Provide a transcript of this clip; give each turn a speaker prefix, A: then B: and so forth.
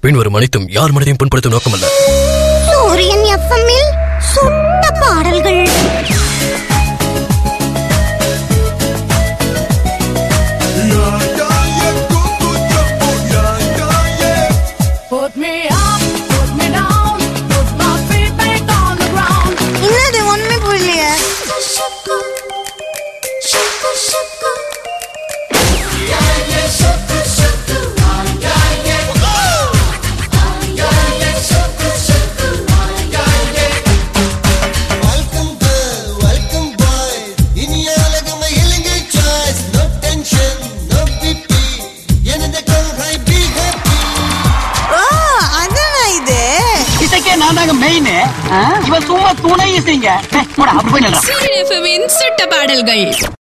A: பின்வரும் அனைத்தும் யார் மனதையும் புண்படுத்தும் நோக்கமல்ல
B: சூரியன் எஃப்எம்மில் சுட்ட பாடல்கள்
C: Put me up, put me down, put my feet back on the ground.
B: என்னது ஒண்ணுமே புரியலையே
D: வெல்கம் girl, வெல்கம் பாய் இனிய உலகமே இலங்கை choice no tension no BP எனது கொள்கை பி ஹாப்பி
B: ஓ அதானா இது
E: இசைக்கே நான் தாங்க மெயின் இவன் சும்மா துணை இசைங்க போடா அப்படி போய் நில்றான்
F: சூரியன் எஃப்எம்மின் சுட்ட பாடல்கள்